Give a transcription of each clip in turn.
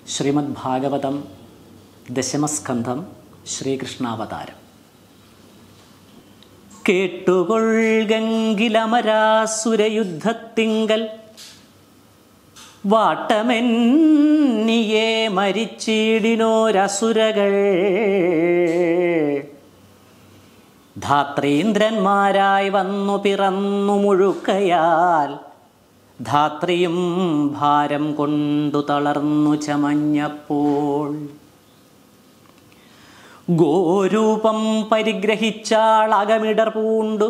ശ്രീമദ് ഭാഗവതം ദശമസ്കന്ധം ശ്രീകൃഷ്ണാവതാരം കേട്ടുകൊൾഗങ്കിലമരാസുരയുദ്ധത്തിങ്കൽ വാട്ടമെന്നിയെ മരിച്ചിടിനോരസുരകൾ ധാത്രീന്ദ്രന്മാരായി വന്നു പിറന്നു മുഴുക്കയാൽ ധാത്രിയും ഭാരം കൊണ്ടു തളർന്നു ചമഞ്ഞപ്പോൾ ഗോരൂപം പരിഗ്രഹിച്ചാൾ അകമിടർ പൂണ്ടു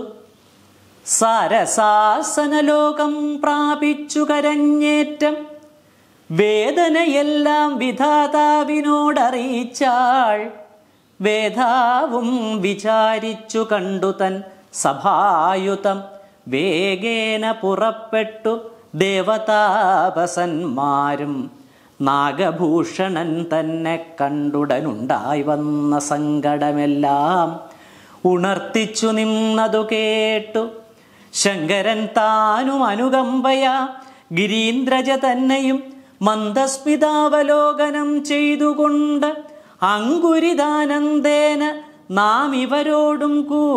സാരസാസനലോകം പ്രാപിച്ചു കരഞ്ഞേറ്റം വേദനയെല്ലാം വിധാതാവിനോടറിയിച്ചാൾ വേദാവും വിചാരിച്ചു കണ്ടു തൻ സഭായുതം വേഗേന പുറപ്പെട്ടു ദേവതാപസന്മാരും നാഗഭൂഷണൻ തന്നെ കണ്ടുടനുണ്ടായി വന്ന സങ്കടമെല്ലാം ഉണർത്തിച്ചു നിന്നതു കേട്ടു ശങ്കരൻ താനും അനുകമ്പയ ഗിരീന്ദ്രജ തന്നെയും മന്ദസ്മിതാവലോകനം ചെയ്തുകൊണ്ട് അങ്കുരിതാനന്ദേന നാം ഇവരോടും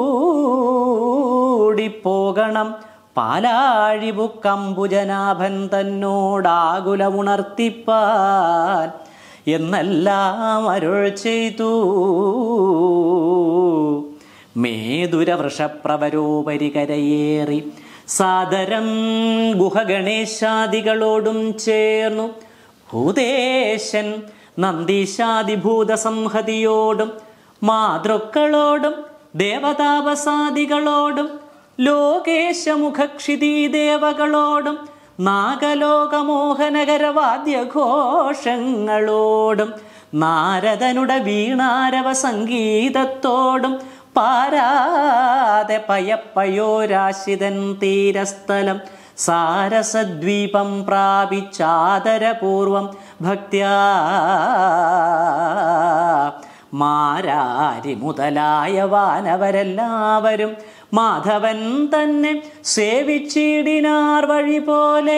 കൂടി പോകണം പാലാഴിബുക്കമ്പുജനാഭൻ തന്നോടാകുലമുണർത്തിപ്പാൻ എന്നെല്ലാം അരുൾ ചെയ്തു മേതുരവൃഷപ്രവരോപരി കരയേറി സാദരം ഗുഹഗണേശാദികളോടും ചേർന്നു ഭൂതേശൻ നന്ദീശാദിഭൂത സംഹതിയോടും മാതൃക്കളോടും ദേവതാപസാദികളോടും ലോകേശമുഖക്ഷിതീ ദേവകളോടും നാഗലോകമോഹനകരവാദ്യഘോഷങ്ങളോടും നാരദനുടെ വീണാരവ സംഗീതത്തോടും പാരാതെ പയപ്പയോരാശിതൻ തീരസ്ഥലം സാരസദ്വീപം പ്രാപിച്ചാദരപൂർവം ഭക്ത്യാ മാരാരി മുതലായ വാനവരെല്ലാവരും മാധവൻ തന്നെ സേവിച്ചിടിനാർ വഴി പോലെ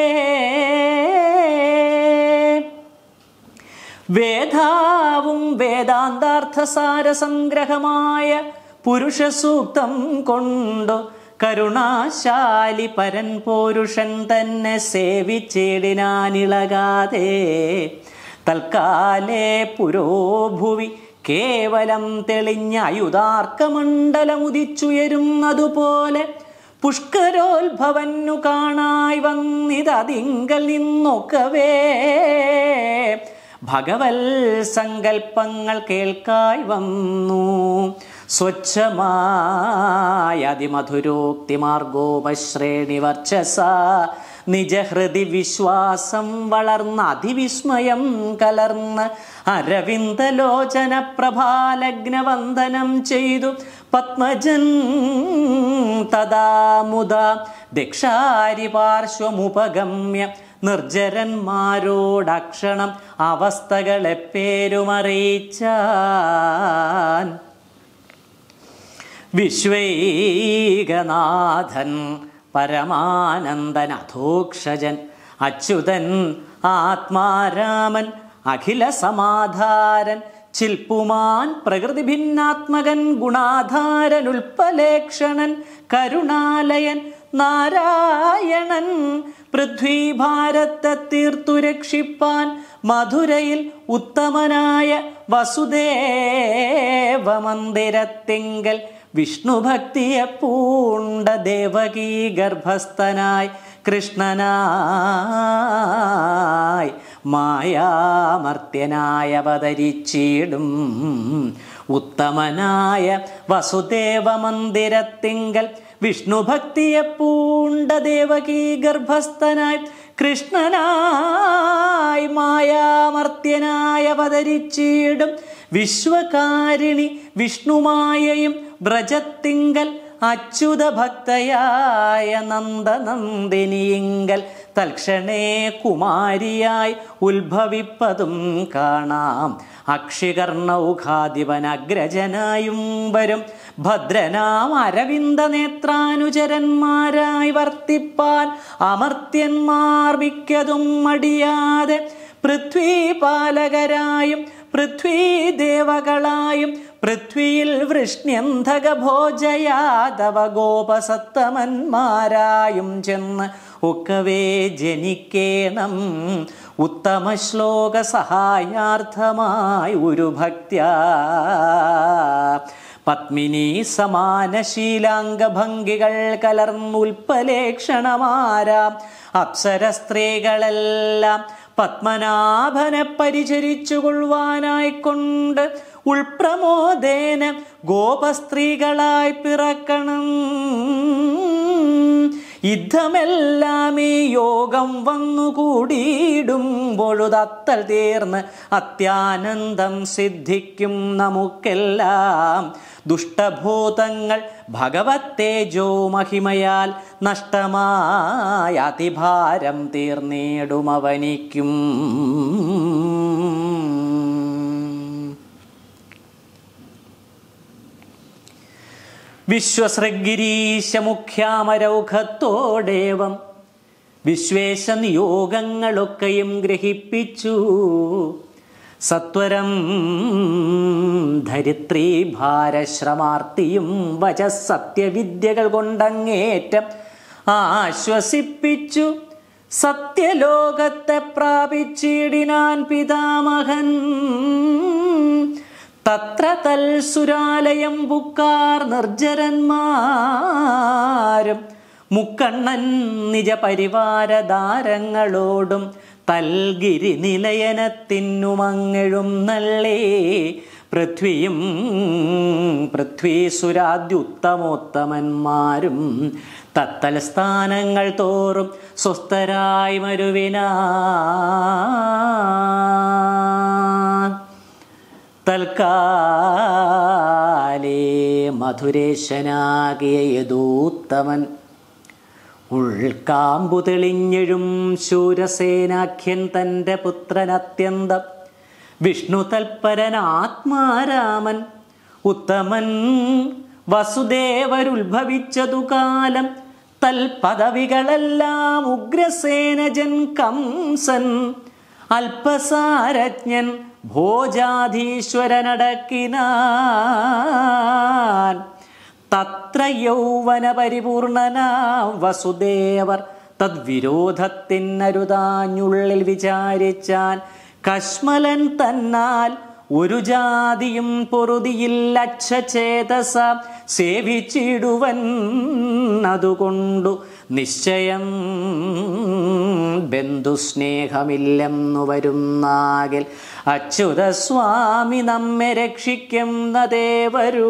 വേദാവും വേദാന്താർത്ഥസാര സംഗ്രഹമായ പുരുഷസൂക്തം കൊണ്ടു കരുണാശാലി പരൻ പോരുഷൻ തന്നെ സേവിച്ചിടിനാനിളകാതെ തൽക്കാലേ പുരോഭുവി കേവലം തെളിഞ്ഞ അയുതാർക്കമണ്ഡലമുദിച്ചുയരുന്നതുപോലെ പുഷ്കരോത്ഭവന്നു കാണായി വന്നിതതിങ്കൽ നിന്നൊക്കവേ ഭഗവൽ സങ്കൽപ്പങ്ങൾ കേൾക്കായി വന്നു സ്വച്ഛമായ അതിമധുരോക്തി മാർഗോപശ്രേണി വർച്ചസ നിജഹൃതി വിശ്വാസം വളർന്ന അതിവിസ്മയം കലർന്ന് അരവിന്ദലോചന പ്രഭാലഗ്നവന്ദനം ചെയ്തു പത്മജൻ തദാമുദ ദക്ഷാരി പാർശ്വമുപഗമ്യ നിർജരന്മാരോടക്ഷണം അവസ്ഥകളെ പേരുമറിയിച്ചാൻ വിശ്വൈകനാഥൻ പരമാനന്ദൻ അധോക്ഷജൻ അച്യുതൻ ആത്മാരാമൻ അഖില സമാധാരൻ ചിൽപ്പുമാൻ പ്രകൃതി ഭിന്നാത്മകൻ ഗുണാധാരൻ ഉൽപ്പലേക്ഷണൻ കരുണാലയൻ നാരായണൻ പൃഥ്വീഭാരത്തെ തീർത്തു രക്ഷിപ്പാൻ മധുരയിൽ ഉത്തമനായ വസുദേവ മന്ദിരത്തിങ്കൽ വിഷ്ണുഭക്തിയെ പൂണ്ട ദേവകീ ഗർഭസ്ഥനായി കൃഷ്ണനായി മായാമർത്യനായ അവതരിച്ചിടും ഉത്തമനായ വസുദേവ മന്ദിരത്തിങ്കൽ വിഷ്ണുഭക്തിയെ പൂണ്ട ദേവകീ ഗർഭസ്ഥനായി കൃഷ്ണനായി മായാമർത്യനായി അവതരിച്ചിടും വിശ്വകാരിണി വിഷ്ണുമായയും വ്രജത്തിങ്കൽ അച്യുത ഭക്തയായ നന്ദനന്ദിനിയിങ്കൽ തൽക്ഷണേ കുമാരിയായി ഉത്ഭവിപ്പതും കാണാം അക്ഷികർണൗഘാധിപൻ അഗ്രജനായും വരും ഭദ്രനാം അരവിന്ദ നേത്രാനുചരന്മാരായി വർത്തിപ്പാൻ അമർത്യന്മാർ മിക്കതും മടിയാതെ പൃഥ്വീപാലകരായും പൃഥ്വീദേവകളായും പൃഥ്വിയിൽ വൃഷ്ണ്യന്ധക ഭോജയാദവ ഗോപസത്തമന്മാരായും ചെന്ന് ഒക്കവേ ജനിക്കേണം ഉത്തമ ശ്ലോക സഹായാർത്ഥമായി ഒരു ഭക്ത്യ പത്മിനി സമാന ശീലാംഗഭംഗികൾ കലർന്നുൽപ്പലേക്ഷണമാരാം അപ്സര സ്ത്രീകളെല്ലാം പത്മനാഭനെ പരിചരിച്ചു കൊള്ളുവാനായിക്കൊണ്ട് ഉൾപ്രമോദേന ഗോപസ്ത്രീകളായി പിറക്കണം യുദ്ധമെല്ലാം ഈ യോഗം വന്നുകൂടിയിടുമ്പോഴുതത്തൽ തീർന്ന് അത്യാനന്ദം സിദ്ധിക്കും നമുക്കെല്ലാം ദുഷ്ടഭൂതങ്ങൾ ഭഗവത് തേജോ മഹിമയാൽ നഷ്ടമായ അതിഭാരം തീർന്നിടും അവനിക്കും വിശ്വസൃഗിരീശമുഖ്യാമരൗഖത്തോടേവം വിശ്വേശ നിയോഗങ്ങളൊക്കെയും ഗ്രഹിപ്പിച്ചു സത്വരം ധരിത്രി ഭാരശ്രമാർത്തിയും വചസത്യവിദ്യകൾ കൊണ്ടങ്ങേറ്റം ആശ്വസിപ്പിച്ചു സത്യലോകത്തെ പ്രാപിച്ചിടിനാൻ പിതാമഹൻ തത്ര തൽസുരാലയം പുക്കാർ നിർജരന്മാരും മുക്കണ്ണൻ നിജ പരിവാരധാരങ്ങളോടും തൽഗിരി നിലയനത്തിന്നുമങ്ങഴും നല്ലേ പൃഥ്വിയും പൃഥ്വീസുരാദ്യുത്തമോത്തമന്മാരും തത്തൽ സ്ഥാനങ്ങൾ തോറും സ്വസ്ഥരായി മരുവിനാ തൽക്കാലേ മധുരേശനാകിയ യദൂത്തമൻ ഉൾക്കാമ്പു തെളിഞ്ഞെഴും ശൂരസേനാഖ്യൻ തൻ്റെ പുത്രൻ അത്യന്തം വിഷ്ണു തൽപരൻ ആത്മാരാമൻ ഉത്തമൻ വസുദേവരുത്ഭവിച്ചതു കാലം തൽപദവികളെല്ലാം ഉഗ്രസേനജൻ കംസൻ അല്പസാരജ്ഞൻ ഭോജാധീശ്വരനടക്കിനാൻ തത്ര യൗവന പരിപൂർണനാ വസുദേവർ തദ്വിരോധത്തിനരുതാഞ്ഞുള്ളിൽ വിചാരിച്ചാൻ കശ്മലൻ തന്നാൽ ഒരു ജാതിയും പൊറുതിയില്ലച്ഛചേതസ സേവിച്ചിടുവൻ അതുകൊണ്ടു നിശ്ചയം ബന്ധുസ്നേഹമില്ലെന്നു വരുന്നാകിൽ അച്യുത സ്വാമി നമ്മെ രക്ഷിക്കുന്നതേ വരൂ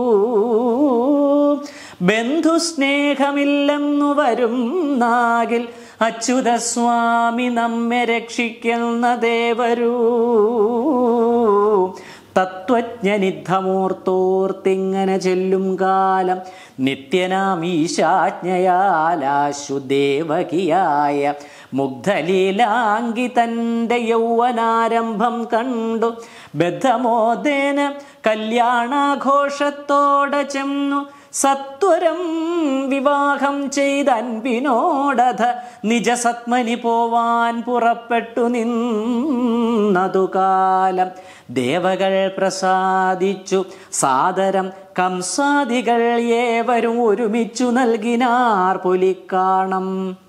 ബന്ധുസ്നേഹമില്ലെന്നു വരും നാകിൽ അച്യുത സ്വാമി നമ്മെ രക്ഷിക്കുന്നതേ വരൂ തത്വജ്ഞനിദ്ധമൂർത്തോർത്തിങ്ങനെ ചെല്ലും കാലം നിത്യനാം ഈശാജ്ഞയാലാശു ദേവകിയായ മുഗ്ധലീലാങ്കി തൻ്റെ യൗവനാരംഭം കണ്ടു ബദ്ധമോദേന കല്യാണാഘോഷത്തോടെ ചെന്നു സത്വരം വിവാഹം ചെയ്ത അൻപിനോടധ നിജസത്മനി പോവാൻ പുറപ്പെട്ടു നിന്നതു കാലം ദേവകൾ പ്രസാദിച്ചു സാദരം കംസാദികൾ ഏവരും ഒരുമിച്ചു നൽകിനാർ പുലിക്കാണം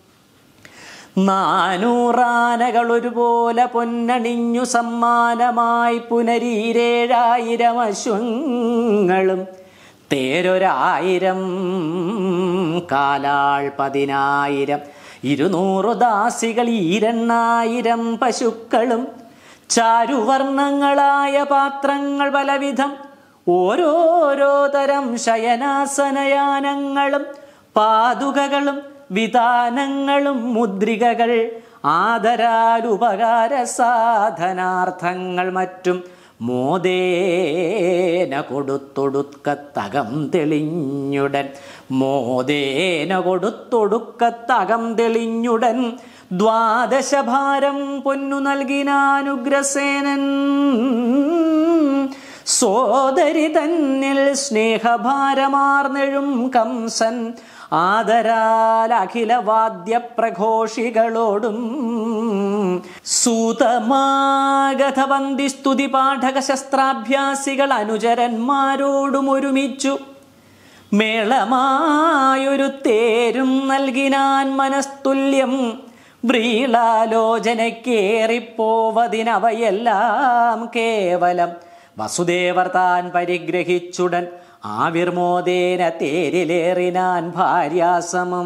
നാനൂറാനകൾ ഒരുപോലെ പൊന്നണിഞ്ഞു സമ്മാനമായി പുനരീരേഴായിരം അശ്വങ്ങളും തേരൊരായിരം കാലാൾ പതിനായിരം ഇരുന്നൂറു ദാസികൾ ഈരെണ്ണായിരം പശുക്കളും ചാരുവർണ്ണങ്ങളായ പാത്രങ്ങൾ പലവിധം ഓരോരോ തരം ശയനാസനയാനങ്ങളും പാതുകകളും വിധാനങ്ങളും മുദ്രികകൾ ആദരാലുപകാര സാധനാർത്ഥങ്ങൾ മറ്റും മോദേന കൊടുത്തൊടുക്കത്തകം തെളിഞ്ഞുടൻ മോദേന കൊടുത്തൊടുക്കത്തകം തെളിഞ്ഞുടൻ ദ്വാദശഭാരം പൊന്നു നൽകിനാനുഗ്രസേനൻ സോദരി തന്നിൽ സ്നേഹഭാരമാർന്നെഴും കംസൻ ആദരാൽ അഖിലവാദ്യ പ്രഘോഷികളോടും സൂതമാഗതവന്തി സ്തുതി പാഠക ശസ്ത്രാഭ്യാസികൾ അനുചരന്മാരോടും ഒരുമിച്ചു മേളമായൊരു തേരും നൽകിനാൻ മനസ്തുല്യം വ്രീളാലോചനക്കേറിപ്പോവതിനവയെല്ലാം കേവലം വസുദേവർ താൻ പരിഗ്രഹിച്ചുടൻ ആവിർമോദേന തേരിലേറിനാൻ ഭാര്യാസമം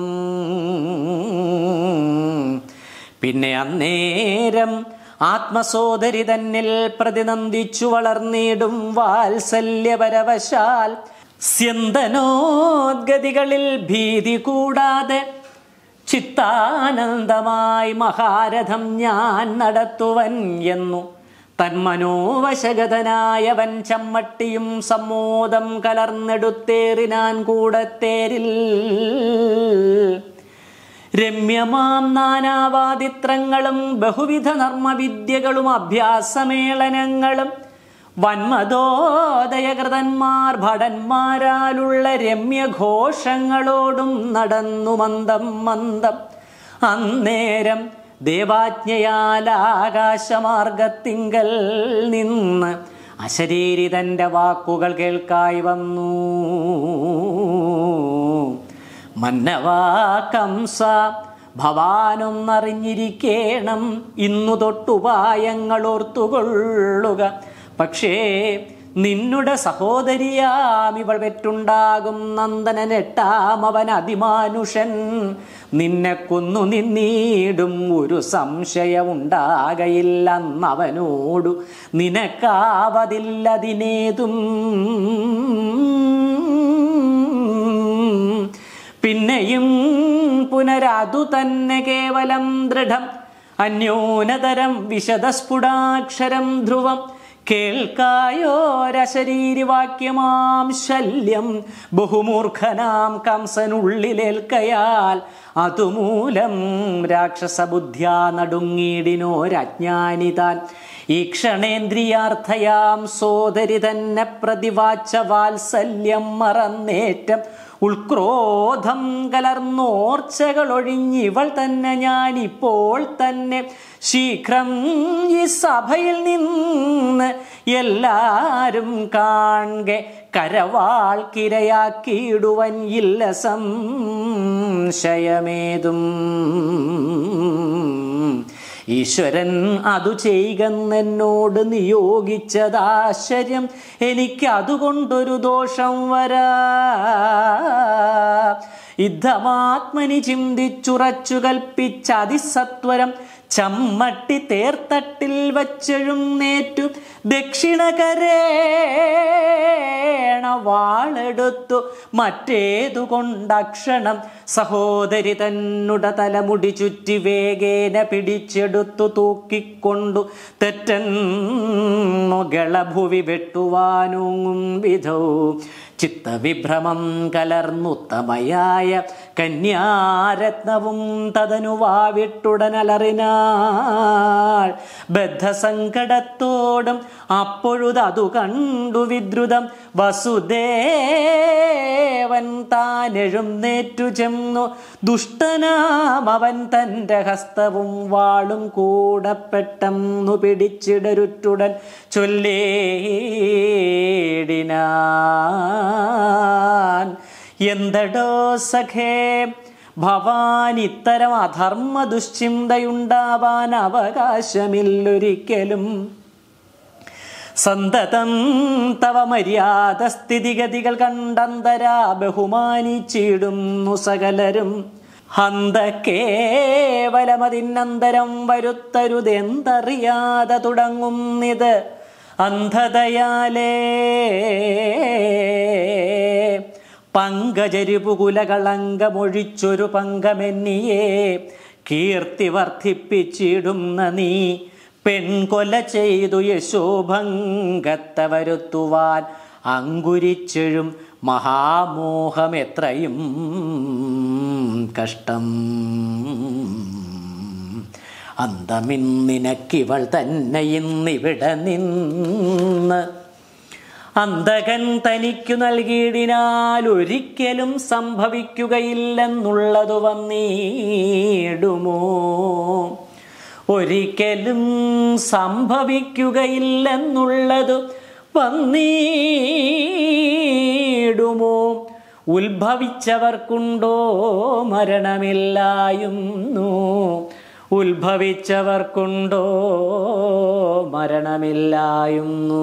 പിന്നെ അന്നേരം ആത്മസോദരി തന്നിൽ പ്രതിനന്ദിച്ചു വളർന്നിടും വാത്സല്യപരവശാൽ സ്യന്തനോദ്ഗതികളിൽ ഭീതി കൂടാതെ ചിത്താനന്ദമായി മഹാരഥം ഞാൻ നടത്തുവൻ എന്നു തന്മനോവശഗതനായവൻ ചമ്മട്ടിയും സമ്മോദം കലർന്നെടുത്തേറിനാൻ കൂടത്തേരിൽ രമ്യമാം നാനാവാദിത്രങ്ങളും ബഹുവിധ നർമ്മവിദ്യകളും അഭ്യാസമേളനങ്ങളും വന്മതോദയകൃതന്മാർ ഭടന്മാരാലുള്ള രമ്യഘോഷങ്ങളോടും നടന്നു മന്ദം മന്ദം അന്നേരം ദേവാജ്ഞയാൽ ആകാശമാർഗത്തിങ്കൽ നിന്ന് അശരീരി തൻ്റെ വാക്കുകൾ കേൾക്കായി വന്നു മന്നവാ കംസ ഭവാനൊന്നറിഞ്ഞിരിക്കേണം ഇന്നു തൊട്ടുപായങ്ങൾ ഓർത്തുകൊള്ളുക പക്ഷേ നിന്നുടെ സഹോദരിയാം ഇവൾ പെറ്റുണ്ടാകും നന്ദനനെട്ടാം അവൻ അതിമാനുഷൻ നിന്നെ കൊന്നു നിന്നീടും ഒരു സംശയമുണ്ടാകയില്ലെന്നവനോടു നിനക്കാവതില്ലതിനേതും പിന്നെയും പുനരതു തന്നെ കേവലം ദൃഢം അന്യോനതരം വിശദസ്ഫുടാക്ഷരം ധ്രുവം കേൾക്കായോരശരീരിവാക്യമാം ശല്യം ബഹുമൂർഖനാം കംസനുള്ളിലേൽക്കയാൽ അതുമൂലം രാക്ഷസബുദ്ധ്യാ നടുങ്ങിയിടിനോരജ്ഞാനി താൻ ഈ ക്ഷണേന്ദ്രിയാർത്ഥയാം സോദരി തന്നെ പ്രതിവാച്ച വാത്സല്യം മറന്നേറ്റം ഉൾക്രോധം കലർന്നോർച്ചകൾ ഒഴിഞ്ഞിവൾ തന്നെ ഞാൻ ഇപ്പോൾ തന്നെ ശീഘ്രം ഈ സഭയിൽ നിന്ന് എല്ലാരും കാണെ കരവാൾ കിരയാക്കിയിടുവൻ ഇല്ല സംശയമേതും ഈശ്വരൻ അതു ചെയ്യുമെന്നോട് നിയോഗിച്ചതാശ്ചര്യം എനിക്ക് അതുകൊണ്ടൊരു ദോഷം വരാ യുദ്ധമാത്മനി ചിന്തിച്ചുറച്ചു കൽപ്പിച്ച അതിസത്വരം ചമ്മട്ടി തേർത്തട്ടിൽ വച്ചെഴുന്നേറ്റു ദക്ഷിണകരേണ വാളെടുത്തു മറ്റേതു കൊണ്ടക്ഷണം സഹോദരി തന്നുട തലമുടി ചുറ്റി വേഗേന പിടിച്ചെടുത്തു തൂക്കിക്കൊണ്ടു തെറ്റന്നു ഗളഭുവി വെട്ടുവാനൂങ്ങും വിധോ ചിത്തവിഭ്രമം കലർന്നുത്തമയായ കന്യാരത്നവും തതനു വാവിട്ടുടനലറിനാൾ ബദ്ധസങ്കടത്തോടും അപ്പോഴുതതു കണ്ടു വിദ്രുതം വസുദേവൻ താൻ എഴുന്നേറ്റു ചെന്നു ദുഷ്ടനാം അവൻ തൻ്റെ ഹസ്തവും വാളും കൂടെ പെട്ടെന്നു പിടിച്ചിടരുറ്റുടൻ ചൊല്ലേടിനാൻ എന്തടോ സഖേ ഭവാൻ ഇത്തരം അധർമ്മ ദുശ്ചിന്തയുണ്ടാവാൻ അവകാശമില്ലൊരിക്കലും സന്തതം തവ മര്യാദ സ്ഥിതിഗതികൾ കണ്ടന്തരാ ബഹുമാനിച്ചിടുന്നു സകലരും ഹന്ത കേവലമതിനന്തരം വരുത്തരുതെന്തറിയാതെ തുടങ്ങുന്നിത് അന്ധതയാലേ പങ്കജരിപുകുലകളങ്കമൊഴിച്ചൊരു പങ്കമെന്നിയെ കീർത്തി വർദ്ധിപ്പിച്ചിടുന്ന നീ പെൺകൊല ചെയ്തു യശോഭംഗത്തെ വരുത്തുവാൻ അങ്കുരിച്ചെഴും മഹാമോഹം എത്രയും കഷ്ടം അന്തമിന്നിനക്കിവൾ തന്നെ ഇന്നിവിടെ നിന്ന് അന്തകൻ തനിക്കു നൽകിയിടിനാൽ ഒരിക്കലും സംഭവിക്കുകയില്ലെന്നുള്ളതു വന്നിടുമോ ഒരിക്കലും സംഭവിക്കുകയില്ലെന്നുള്ളതു വന്നിടുമോ ഉത്ഭവിച്ചവർക്കുണ്ടോ മരണമില്ലായുന്നു ഉത്ഭവിച്ചവർക്കുണ്ടോ മരണമില്ലായുന്നു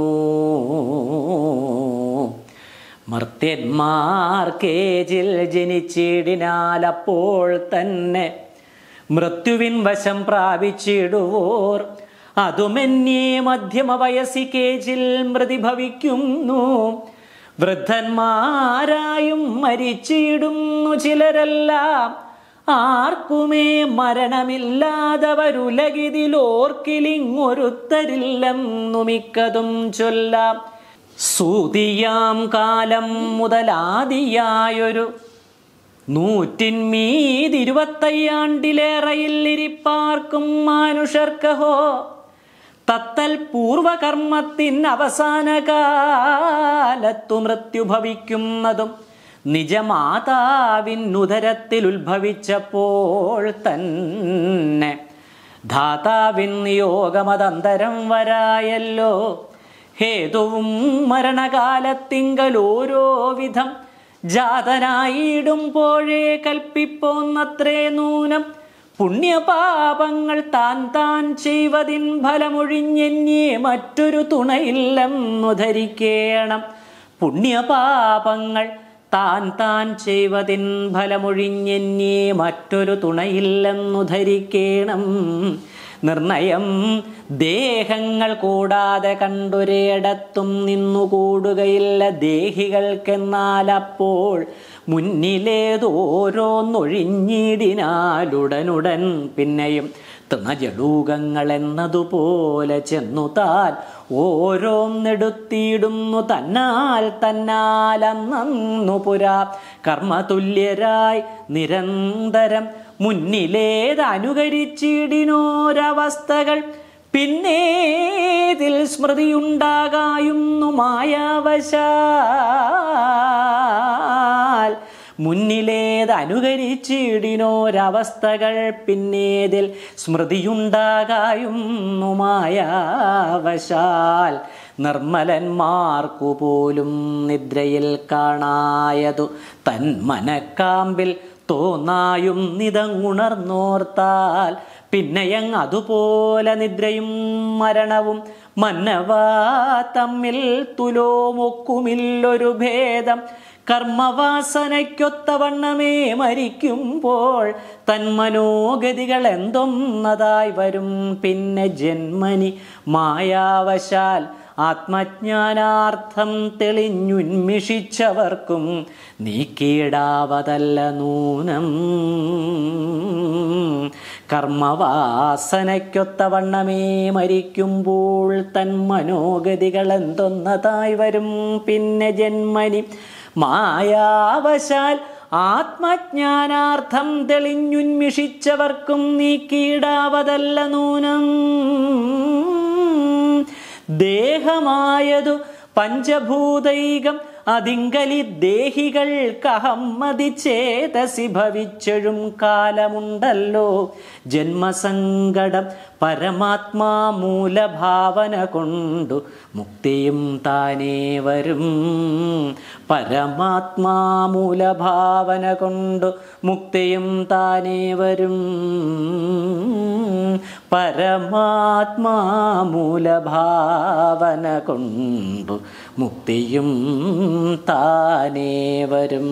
മർത്യന്മാർ കേജിൽ ജനിച്ചിടിനാൽ അപ്പോൾ തന്നെ മൃത്യുവിൻ വശം പ്രാപിച്ചിടുവോർ അതുമെന്നേ മധ്യമ വയസ്സി കേജിൽ മൃതി ഭവിക്കുന്നു വൃദ്ധന്മാരായും മരിച്ചിടുന്നു ചിലരെല്ലാം ആർക്കുമേ മരണമില്ലാതവരുലകിതിലോർക്കിലിങ്ങൊരുത്തരില്ലെന്നു മിക്കതും ചൊല്ലാം സൂതിയാം കാലം മുതലാദിയായൊരു നൂറ്റിന്മീതിരുപത്തയ്യാണ്ടിലേറയിൽ ഇരിപ്പാർക്കും മാനുഷർക്കഹോ തത്തൽ പൂർവകർമ്മത്തിൻ അവസാന കാലത്തു മൃത്യു ഭവിക്കുന്നതും നിജമാതാവിൻ ഉദരത്തിൽ ഉത്ഭവിച്ചപ്പോൾ തന്നെ ധാതാവിൻ നിയോഗമതന്തരം വരായല്ലോ ഹേതുവും മരണകാലത്തിങ്കൽ ഓരോ വിധം ജാതനായിടുമ്പോഴേ കൽപ്പിപ്പോന്നത്രേ നൂനം പുണ്യപാപങ്ങൾ താൻ താൻ ചെയ്വതിൻ ഫലമൊഴിഞ്ഞെന്നേ മറ്റൊരു തുണയില്ലെന്നു ധരിക്കേണം പുണ്യപാപങ്ങൾ താൻ താൻ ചെയ്വതിൻ ഫലമൊഴിഞ്ഞെന്നേ മറ്റൊരു തുണയില്ലെന്നു ധരിക്കേണം നിർണയം ദേഹങ്ങൾ കൂടാതെ കണ്ടൊരിടത്തും നിന്നുകൂടുകയില്ല ദേഹികൾക്കെന്നാൽ അപ്പോൾ മുന്നിലേതോരോന്നൊഴിഞ്ഞിടിനാലുടനുടൻ പിന്നെയും തൃണജടൂകങ്ങൾ എന്നതുപോലെ ചെന്നു താൻ ഓരോന്നെടുത്തിയിടുന്നു തന്നാൽ തന്നാൽ അന്നു പുരാ കർമ്മതുല്യരായി നിരന്തരം മുന്നിലേതനുകരിച്ചിടിനോരവസ്ഥകൾ പിന്നേതിൽ സ്മൃതിയുണ്ടാകായുന്നു മായാവശാൽ മുന്നിലേതനുകരിച്ചിടിനോരവസ്ഥകൾ പിന്നേതിൽ സ്മൃതിയുണ്ടാകായുന്നു മായാവശാൽ നിർമ്മലന്മാർക്കു പോലും നിദ്രയിൽ കാണായതു തന്മനക്കാമ്പിൽ തോന്നായും നിതങ്ങുണർന്നോർത്താൽ പിന്നെയങ് അതുപോലെ നിദ്രയും മരണവും മന്നവാ തമ്മിൽ തുലോമൊക്കുമില്ലൊരു ഭേദം കർമ്മവാസനയ്ക്കൊത്തവണ്ണമേ മരിക്കുമ്പോൾ തന്മനോഗതികൾ എന്തൊന്നതായി വരും പിന്നെ ജന്മനി മായാവശാൽ ആത്മജ്ഞാനാർത്ഥം തെളിഞ്ഞുന്മിഷിച്ചവർക്കും നീക്കിയിടാവതല്ല നൂനം കർമ്മവാസനയ്ക്കൊത്തവണ്ണമേ മരിക്കുമ്പോൾ തൻ മനോഗതികൾ എന്തൊന്നതായി വരും പിന്നെ ജന്മനി മായാവശാൽ ആത്മജ്ഞാനാർത്ഥം തെളിഞ്ഞുന്മിഷിച്ചവർക്കും നീക്കിയിടാവതല്ല നൂനം ദേഹമായതു പഞ്ചഭൂതൈകം അതിങ്കലി ദേഹികൾക്കഹമ്മതി ചേതസി ഭവിച്ചഴും കാലമുണ്ടല്ലോ ജന്മസങ്കടം പരമാത്മാ മൂലഭാവന കൊണ്ടു മുക്തിയും താനേ വരും പരമാത്മാ മൂലഭാവന കൊണ്ടു മുക്തിയും താനേ വരും പരമാത്മാ മൂലഭാവന കൊണ്ടു മുക്തിയും താനേ വരും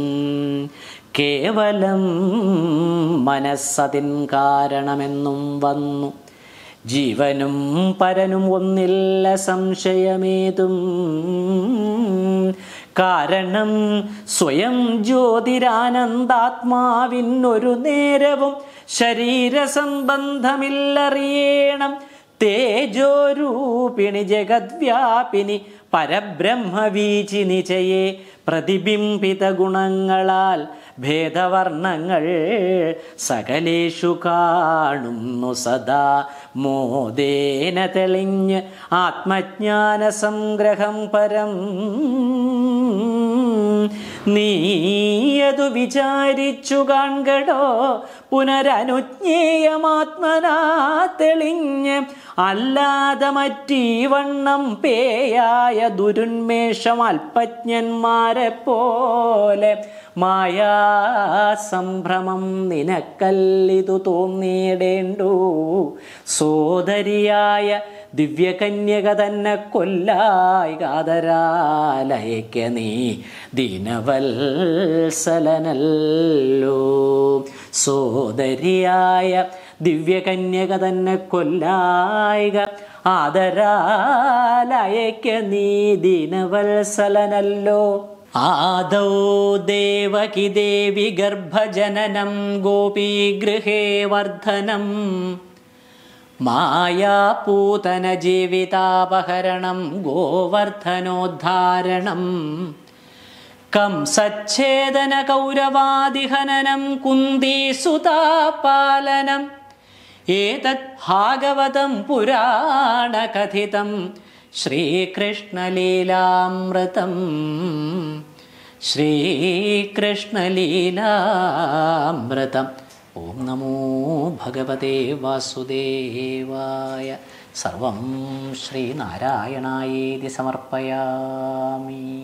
കേവലം മനസ്സതിൻ കാരണമെന്നും വന്നു ജീവനും പരനും ഒന്നില്ല സംശയമേതും കാരണം സ്വയം ജ്യോതിരാനന്ദാത്മാവിനൊരു നേരവും ശരീരസംബന്ധമില്ലറിയണം തേജോരൂപിണി ജഗദ്വ്യാപിനി പരബ്രഹ്മവീചി നിചയെ പ്രതിബിംബിത ഗുണങ്ങളാൽ ഭേദവർണ്ണങ്ങൾ സകലേഷു കാണുന്നു സദാ മോദേന തെളിഞ്ഞ് ആത്മജ്ഞാന സംഗ്രഹം പരം നീയതു വിചാരിച്ചു കാൺകടോ പുനരനുജ്ഞേയമാത്മനാ തെളിഞ്ഞ് അല്ലാതെ മറ്റീവണ്ണം പേയായ ദുരുന്മേഷം അല്പജ്ഞന്മാരെ പോലെ മായാസംഭ്രമം നിനക്കല്ലിതു തോന്നിയിടേണ്ടു സോദരിയായ ദിവ്യകന്യക തന്നെ കൊല്ലായി കാതരാലയക്ക നീ ദീനവത്സലനല്ലോ സോദരിയായ ദിവ്യകന്യക തന്നെ കൊല്ലായിക ആദരാലയക്ക നീ ദീനവത്സലനല്ലോ ആദൗ ദേവകി ദേവി ഗർഭജനനം ഗോപീഗൃഹേ വർദ്ധനം മായാപൂതന ജീവിതാപഹരണം ഗോവർദ്ധനോദ്ധാരണം കംസച്ഛേദന കൗരവാദിഹനനം കുന്ദീസുതാപാലനം ഏതത് ഭാഗവതം പുരാണകഥിതം ശ്രീകൃഷ്ണലീലാമൃതം ശ്രീകൃഷ്ണലീലാമൃതം ഓം നമോ ഭഗവതേ വാസുദേവായ സർവം ശ്രീനാരായണായേതി സമർപ്പയാമി